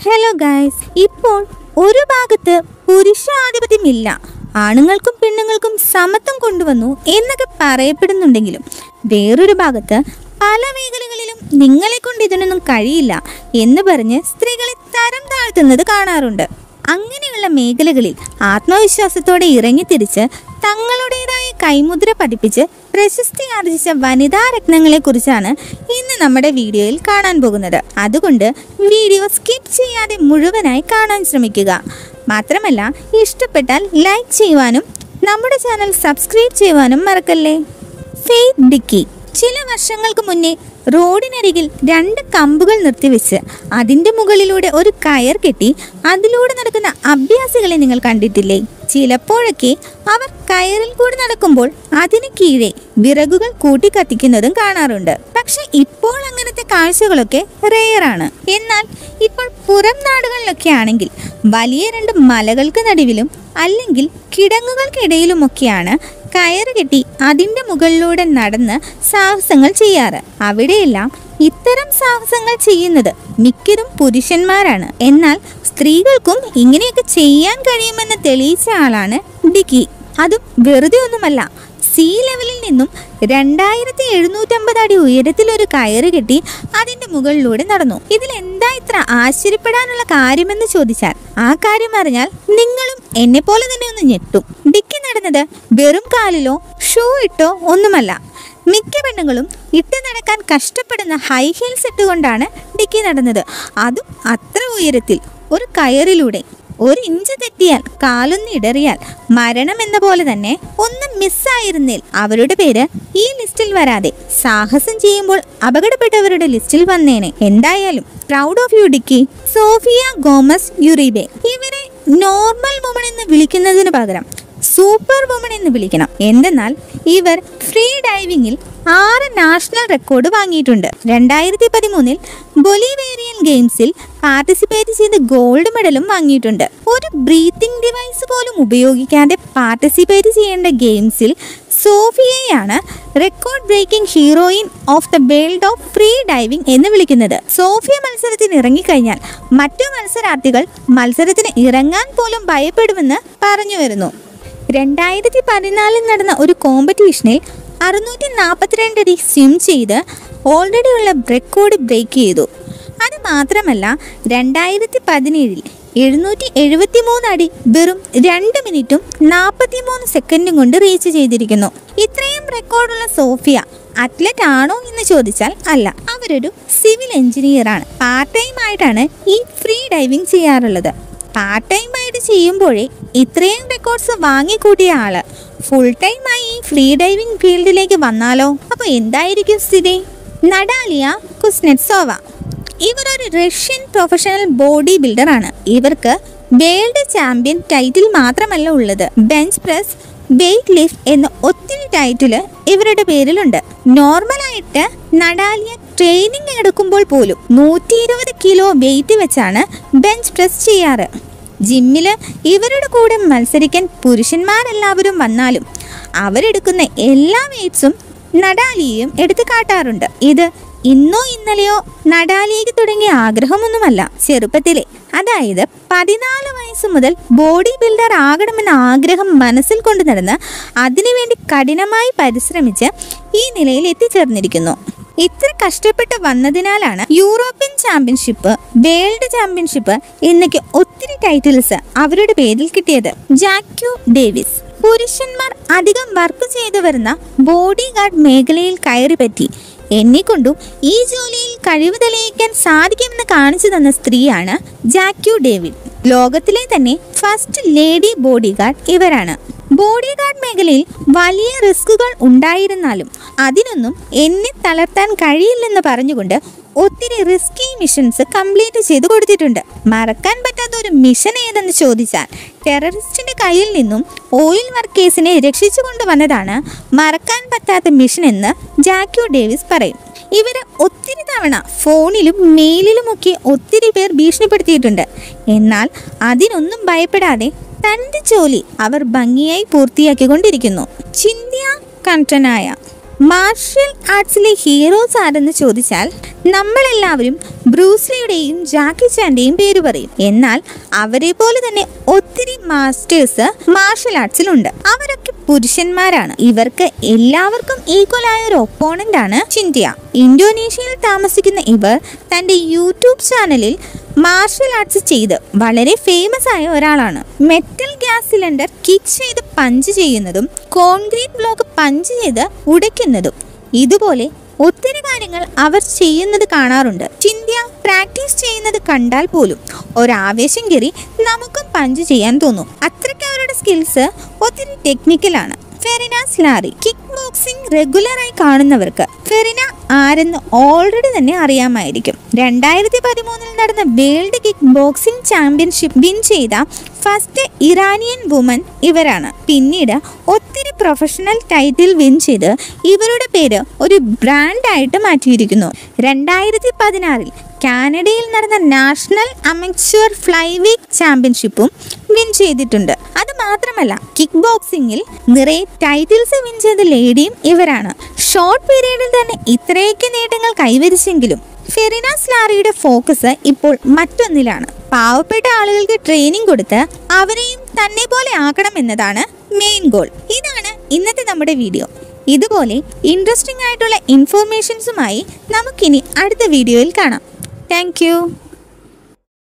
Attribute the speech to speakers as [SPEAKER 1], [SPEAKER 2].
[SPEAKER 1] hello guys ഇപ്പോൾ ഒരു ഭാഗത്ത് പുരുഷാധിപത്യമില്ല ആണുങ്ങൾക്കും പെണ്ണുങ്ങൾക്കും സമത്വം കൊണ്ടുവന്നു എന്നൊക്കെ പറയപ്പെടുന്നുണ്ടെങ്കിലും വേറൊരു ഭാഗത്ത് പല മേഖലകളിലും നിങ്ങളെ കൊണ്ട് ഇതിനൊന്നും കഴിയില്ല എന്ന് പറഞ്ഞ് സ്ത്രീകളെ തരം താഴ്ത്തുന്നത് കാണാറുണ്ട് അങ്ങനെയുള്ള മേഖലകളിൽ ആത്മവിശ്വാസത്തോടെ ഇറങ്ങിത്തിരിച്ച് തങ്ങളുടേതായ കൈമുദ്ര പതിപ്പിച്ച് പ്രശസ്തി ആർജിച്ച വനിതാ രത്നങ്ങളെ കുറിച്ചാണ് ഇന്ന് നമ്മുടെ വീഡിയോയിൽ കാണാൻ പോകുന്നത് അതുകൊണ്ട് വീഡിയോ സ്കിപ്പ് ചെയ്യാതെ മുഴുവനായി കാണാൻ ശ്രമിക്കുക മാത്രമല്ല ഇഷ്ടപ്പെട്ടാൽ ലൈക്ക് ചെയ്യുവാനും നമ്മുടെ ചാനൽ സബ്സ്ക്രൈബ് ചെയ്യുവാനും മറക്കല്ലേ ഫെയ്ത്ത് ഡിക്കി ചില വർഷങ്ങൾക്ക് മുന്നേ റോഡിനരികിൽ രണ്ട് കമ്പുകൾ നിർത്തിവെച്ച് അതിൻ്റെ മുകളിലൂടെ ഒരു കയർ കെട്ടി അതിലൂടെ നടക്കുന്ന അഭ്യാസികളെ നിങ്ങൾ കണ്ടിട്ടില്ലേ ചിലപ്പോഴൊക്കെ അവർ കയറിൽ കൂടി നടക്കുമ്പോൾ അതിന് കീഴെ വിറകുകൾ കൂട്ടി കത്തിക്കുന്നതും കാണാറുണ്ട് പക്ഷെ ഇപ്പോൾ അങ്ങനത്തെ കാഴ്ചകളൊക്കെ റെയറാണ് എന്നാൽ ഇപ്പോൾ പുറം നാടുകളിലൊക്കെ ആണെങ്കിൽ വലിയ രണ്ട് മലകൾക്ക് നടുവിലും അല്ലെങ്കിൽ കിടങ്ങുകൾക്കിടയിലുമൊക്കെയാണ് കയറ് കെട്ടി അതിൻ്റെ മുകളിലൂടെ നടന്ന് സാഹസങ്ങൾ ചെയ്യാറ് അവിടെയെല്ലാം ഇത്തരം സാഹസങ്ങൾ ചെയ്യുന്നത് മിക്കതും പുരുഷന്മാരാണ് എന്നാൽ സ്ത്രീകൾക്കും ഇങ്ങനെയൊക്കെ ചെയ്യാൻ കഴിയുമെന്ന് തെളിയിച്ച ആളാണ് ഡിക്കി അതും വെറുതെ ഒന്നുമല്ല സീ ലെവലിൽ നിന്നും രണ്ടായിരത്തി എഴുന്നൂറ്റമ്പത് അടി ഉയരത്തിൽ ഒരു കയറ് കെട്ടി അതിന്റെ മുകളിലൂടെ നടന്നു ഇതിൽ എന്താ ഇത്ര ആശ്ചര്യപ്പെടാനുള്ള കാര്യമെന്ന് ചോദിച്ചാൽ ആ കാര്യം അറിഞ്ഞാൽ നിങ്ങളും എന്നെ പോലെ തന്നെ ഒന്ന് ഞെട്ടും ഡിക്കി നടന്നത് വെറും കാലിലോ ഷൂ ഇട്ടോ ഒന്നുമല്ല മിക്ക പെണ്ണുങ്ങളും ഇട്ട് നടക്കാൻ കഷ്ടപ്പെടുന്ന ഹൈ ഹീൽസ് ഇട്ടുകൊണ്ടാണ് ഡിക്കി നടന്നത് അതും അത്ര ഉയരത്തിൽ ഒരു കയറിലൂടെ ഒരു ഇഞ്ച് തെറ്റിയാൽ കാലൊന്ന് ഇടറിയാൽ മരണം എന്ന പോലെ തന്നെ ഒന്ന് മിസ്സായിരുന്നേൽ അവരുടെ പേര് ഈ ലിസ്റ്റിൽ വരാതെ സാഹസം ചെയ്യുമ്പോൾ അപകടപ്പെട്ടവരുടെ ലിസ്റ്റിൽ വന്നേനെ എന്തായാലും പ്രൗഡ് ഓഫ് യു ഡിക്കി സോഫിയ ഗോമസ് യുറീബെ ഇവരെ നോർമൽ വുമൺ എന്ന് വിളിക്കുന്നതിന് പകരം സൂപ്പർ വുമൺ എന്ന് വിളിക്കണം എന്തെന്നാൽ ഇവർ ഫ്രീ ഡൈവിംഗിൽ ആറ് നാഷണൽ റെക്കോർഡ് വാങ്ങിയിട്ടുണ്ട് രണ്ടായിരത്തി പതിമൂന്നിൽ ബൊലിവേരിയൻ ഗെയിംസിൽ പാർട്ടിസിപ്പേറ്റ് ചെയ്ത് ഗോൾഡ് മെഡലും വാങ്ങിയിട്ടുണ്ട് ഒരു ബ്രീത്തിങ് ഡിവൈസ് പോലും ഉപയോഗിക്കാതെ പാർട്ടിസിപ്പേറ്റ് ചെയ്യേണ്ട ഗെയിംസിൽ സോഫിയയാണ് record breaking heroine of the world of free diving എന്ന് വിളിക്കുന്നത് സോഫിയ മത്സരത്തിന് ഇറങ്ങിക്കഴിഞ്ഞാൽ മറ്റു മത്സരാർത്ഥികൾ മത്സരത്തിന് ഇറങ്ങാൻ പോലും ഭയപ്പെടുമെന്ന് പറഞ്ഞു വരുന്നു രണ്ടായിരത്തി പതിനാലിൽ നടന്ന ഒരു കോമ്പറ്റീഷനിൽ അറുന്നൂറ്റി നാൽപ്പത്തിരണ്ട് അടി സ്വിം ചെയ്ത് ഓൾറെഡി ഉള്ള റെക്കോർഡ് ബ്രേക്ക് ചെയ്തു അത് മാത്രമല്ല രണ്ടായിരത്തി പതിനേഴിൽ എഴുന്നൂറ്റി എഴുപത്തി മൂന്ന് അടി വെറും രണ്ട് മിനിറ്റും നാൽപ്പത്തി മൂന്ന് സെക്കൻഡും കൊണ്ട് റീച്ച് ചെയ്തിരിക്കുന്നു ഇത്രയും റെക്കോർഡുള്ള സോഫിയ അത്ലറ്റ് ആണോ എന്ന് ചോദിച്ചാൽ അല്ല അവരൊരു സിവിൽ എഞ്ചിനീയർ ആണ് പാർട്ട് ടൈം ആയിട്ടാണ് ഈ ഫ്രീ ഡൈവിംഗ് ചെയ്യാറുള്ളത് പാർട്ട് ടൈം ആയിട്ട് ചെയ്യുമ്പോഴേ ഇത്രയും റെക്കോർഡ്സ് വാങ്ങിക്കൂട്ടിയ ആള് ഫുൾ ടൈം ആയി ഈ ഫ്രീ ഡൈവിംഗ് ഫീൽഡിലേക്ക് വന്നാലോ അപ്പോൾ എന്തായിരിക്കും സ്ഥിതി നഡാലിയ കുസ്നെറ്റ്സോവ ഇവരൊരു റഷ്യൻ പ്രൊഫഷണൽ ബോഡി ബിൽഡർ ആണ് ഇവർക്ക് വേൾഡ് ചാമ്പ്യൻ ടൈറ്റിൽ മാത്രമല്ല ഉള്ളത് ബെഞ്ച് പ്രസ് വെയ്റ്റ് ലിഫ്റ്റ് എന്ന ഒത്തിരി ടൈറ്റിൽ ഇവരുടെ പേരിലുണ്ട് നോർമലായിട്ട് നഡാലിയ ട്രെയിനിങ് എടുക്കുമ്പോൾ പോലും നൂറ്റി ഇരുപത് കിലോ വെയിറ്റ് വെച്ചാണ് ബെഞ്ച് പ്രസ് ചെയ്യാറ് ജിമ്മിൽ ഇവരുടെ കൂടെ മത്സരിക്കാൻ പുരുഷന്മാരെല്ലാവരും വന്നാലും അവരെടുക്കുന്ന എല്ലാ വെയ്റ്റ്സും നഡാലിയയും എടുത്തു കാട്ടാറുണ്ട് ഇത് ഇന്നോ ഇന്നലെയോ നഡാലിയയ്ക്ക് തുടങ്ങിയ ആഗ്രഹമൊന്നുമല്ല ചെറുപ്പത്തിലെ അതായത് പതിനാല് വയസ്സ് മുതൽ ബോഡി ബിൽഡർ ആകണമെന്ന ആഗ്രഹം മനസ്സിൽ കൊണ്ടു നടന്ന് അതിനുവേണ്ടി കഠിനമായി പരിശ്രമിച്ച് ഈ നിലയിൽ എത്തിച്ചേർന്നിരിക്കുന്നു ഇത്ര കഷ്ടപ്പെട്ട് വന്നതിനാലാണ് യൂറോപ്യൻ ചാമ്പ്യൻഷിപ്പ് വേൾഡ് ചാമ്പ്യൻഷിപ്പ് എന്നൊക്കെ ഒത്തിരി ടൈറ്റിൽസ് അവരുടെ പേരിൽ കിട്ടിയത് ജാക്യു ഡേവിസ് പുരുഷന്മാർ അധികം വർക്ക് ചെയ്തു വരുന്ന ബോഡി ഗാർഡ് മേഖലയിൽ കയറി പറ്റി എന്നെക്കൊണ്ടും ഈ ജോലിയിൽ കഴിവ് തെളിയിക്കാൻ സാധിക്കുമെന്ന് കാണിച്ചു തന്ന സ്ത്രീയാണ് ജാക്യു ഡേവിഡ് ലോകത്തിലെ തന്നെ ഫസ്റ്റ് ലേഡി ബോഡി ഗാർഡ് ഇവരാണ് ബോഡി ഗാർഡ് മേഖലയിൽ വലിയ റിസ്കുകൾ ഉണ്ടായിരുന്നാലും അതിനൊന്നും എന്നെ തളർത്താൻ കഴിയില്ലെന്ന് പറഞ്ഞുകൊണ്ട് ഒത്തിരി റിസ്കി മിഷൻസ് കംപ്ലീറ്റ് ചെയ്തു കൊടുത്തിട്ടുണ്ട് മറക്കാൻ പറ്റാത്ത ഒരു മിഷൻ ഏതെന്ന് ചോദിച്ചാൽ ടെററിസ്റ്റിന്റെ കയ്യിൽ നിന്നും ഓയിൽ വർക്കേഴ്സിനെ രക്ഷിച്ചു കൊണ്ടുവന്നതാണ് മറക്കാൻ പറ്റാത്ത മിഷൻ എന്ന് ജാക്യു ഡേവിസ് പറയും ഇവര് ഒത്തിരി തവണ ഫോണിലും മെയിലിലുമൊക്കെ ഒത്തിരി പേർ ഭീഷണിപ്പെടുത്തിയിട്ടുണ്ട് എന്നാൽ അതിനൊന്നും ഭയപ്പെടാതെ തൻ്റെ ജോലി അവർ ഭംഗിയായി പൂർത്തിയാക്കിക്കൊണ്ടിരിക്കുന്നു ചിന്ത്യ കണ്ടനായ മാർഷ്യൽ ആർട്സിലെ ഹീറോസ് ആരെന്ന് ചോദിച്ചാൽ നമ്മളെല്ലാവരും ബ്രൂസ്ലിയുടെയും ജാക്കി ചാന്റെയും പേര് പറയും എന്നാൽ അവരെ പോലെ തന്നെ ഒത്തിരി മാസ്റ്റേഴ്സ് മാർഷൽ ആർട്സിലുണ്ട് അവരൊക്കെ പുരുഷന്മാരാണ് ഇവർക്ക് എല്ലാവർക്കും ഈക്വൽ ആയ ഒരു ഒപ്പോണന്റ് ആണ് ചിന്ത്യ ഇന്തോനേഷ്യയിൽ താമസിക്കുന്ന ഇവർ തന്റെ യൂട്യൂബ് ചാനലിൽ മാർഷൽ ആർട്സ് ചെയ്ത് വളരെ ഫേമസ് ആയ ഒരാളാണ് മെറ്റൽ ഗ്യാസ് സിലിണ്ടർ കിക്ക് ചെയ്ത് പഞ്ച് ചെയ്യുന്നതും കോൺക്രീറ്റ് ബ്ലോക്ക് പഞ്ച് ചെയ്ത് ഉടയ്ക്കുന്നതും ഇതുപോലെ ഒത്തിരി കാര്യങ്ങൾ അവർ ചെയ്യുന്നത് കാണാറുണ്ട് ചിന്ത്യ പ്രാക്ടീസ് ചെയ്യുന്നത് കണ്ടാൽ പോലും ഒരാവേശം കയറി നമുക്കും പഞ്ച് ചെയ്യാൻ തോന്നും അത്രയ്ക്ക് അവരുടെ സ്കിൽസ് ഒത്തിരി ടെക്നിക്കലാണ് ഫെറിന സ്ലാറി കിക്ക് ബോക്സിംഗ് റെഗുലറായി കാണുന്നവർക്ക് ഫെറിന ആരെന്ന് ഓൾറെഡി തന്നെ അറിയാമായിരിക്കും രണ്ടായിരത്തി പതിമൂന്നിൽ നടന്ന world kick boxing championship win ചെയ്ത ഫസ്റ്റ് ഇറാനിയൻ വുമൻ ഇവരാണ് പിന്നീട് ഒത്തിരി പ്രൊഫഷണൽ ടൈറ്റിൽ വിൻ ചെയ്ത് ഇവരുടെ പേര് ഒരു ബ്രാൻഡായിട്ട് മാറ്റിയിരിക്കുന്നു രണ്ടായിരത്തി പതിനാറിൽ കാനഡയിൽ നടന്ന നാഷണൽ അമച്വർ ഫ്ലൈവീക്ക് ചാമ്പ്യൻഷിപ്പും വിൻ ചെയ്തിട്ടുണ്ട് അത് മാത്രമല്ല കിക്ക് ബോക്സിംഗിൽ നിറയെ ടൈറ്റിൽസ് വിൻ ചെയ്ത ലേഡിയും ഇവരാണ് ഷോർട്ട് പീരീഡിൽ തന്നെ ഇത്രയൊക്കെ നേട്ടങ്ങൾ കൈവരിച്ചെങ്കിലും ഫെറിന സ്ലാറിയുടെ ഫോക്കസ് ഇപ്പോൾ മറ്റൊന്നിലാണ് പാവപ്പെട്ട ആളുകൾക്ക് ട്രെയിനിങ് കൊടുത്ത് അവരെയും തന്നെ പോലെ ആക്കണം എന്നതാണ് മെയിൻ ഗോൾ ഇതാണ് ഇന്നത്തെ നമ്മുടെ വീഡിയോ ഇതുപോലെ ഇൻട്രസ്റ്റിംഗ് ആയിട്ടുള്ള ഇൻഫോർമേഷൻസുമായി നമുക്കിനി അടുത്ത വീഡിയോയിൽ കാണാം താങ്ക്